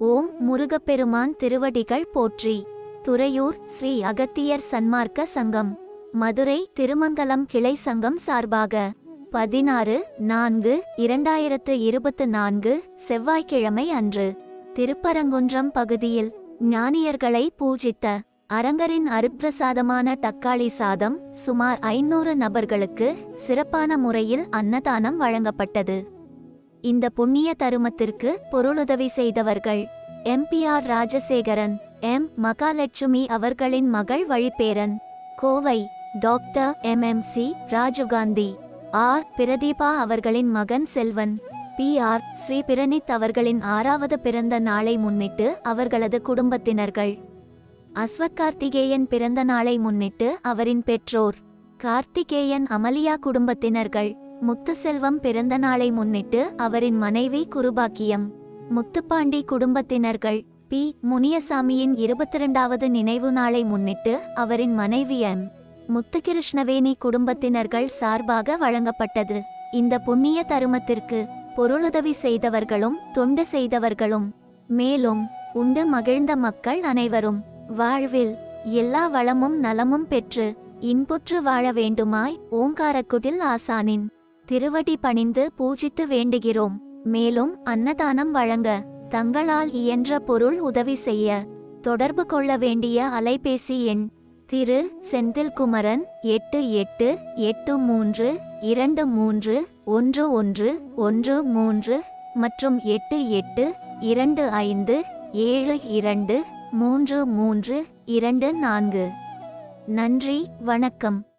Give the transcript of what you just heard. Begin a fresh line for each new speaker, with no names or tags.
ஓம் முருகப்பெருமான் திருவடிகள் போற்றி துறையூர் ஸ்ரீ அகத்தியர் சன்மார்க்க சங்கம் மதுரை திருமங்கலம் கிளை சங்கம் சார்பாக பதினாறு நான்கு இரண்டாயிரத்து இருபத்து நான்கு செவ்வாய்க்கிழமை அன்று திருப்பரங்குன்றம் பகுதியில் ஞானியர்களை பூஜித்த அரங்கரின் அருப்பிரசாதமான தக்காளி சாதம் சுமார் ஐநூறு நபர்களுக்கு சிறப்பான முறையில் அன்னதானம் வழங்கப்பட்டது இந்த புண்ணிய தருமத்திற்கு பொருளுதவி செய்தவர்கள் எம்பிஆர் ராஜசேகரன் எம் மகாலட்சுமி அவர்களின் மகள் வழிப்பேரன் Kovai doctor MMC Rajiv Gandhi R Prathiba அவர்களின் மகன் செல்வன் பி ஆர் ஸ்ரீ பிரனித் அவர்களின் ஆறாவது பிறந்த நாளை முன்னிட்டு அவர்களது குடும்பத்தினர்கள் அஸ்வத் கார்த்திகேயன் பிறந்த நாளை முன்னிட்டு அவரின் பெற்றோர் கார்த்திகேயன் அமலியா குடும்பத்தினர்கள் முத்துசெல்வம் பிறந்த நாளை முன்னிட்டு அவரின் மனைவி குருபாக்கியம் முத்துப்பாண்டி குடும்பத்தினர்கள் பி முனியசாமியின் இருபத்தி இரண்டாவது நினைவு நாளை முன்னிட்டு அவரின் மனைவி எம் முத்துகிருஷ்ணவேணி குடும்பத்தினர்கள் சார்பாக வழங்கப்பட்டது இந்த புண்ணிய தருமத்திற்கு பொருளுதவி செய்தவர்களும் தொண்டு செய்தவர்களும் மேலும் உண்டு மகிழ்ந்த மக்கள் அனைவரும் வாழ்வில் எல்லா வளமும் நலமும் பெற்று இன்புற்று வாழ வேண்டுமாய் ஓங்காரக்குடில் ஆசானின் திருவடி பணிந்து பூஜித்து வேண்டுகிறோம் மேலும் அன்னதானம் வழங்க தங்களால் இயன்ற பொருள் உதவி செய்ய தொடர்பு கொள்ள வேண்டிய அலைபேசி எண் திரு செந்தில்குமரன் எட்டு எட்டு எட்டு மூன்று இரண்டு மூன்று ஒன்று ஒன்று ஒன்று மூன்று மற்றும் எட்டு எட்டு இரண்டு ஐந்து ஏழு இரண்டு மூன்று மூன்று இரண்டு நான்கு நன்றி வணக்கம்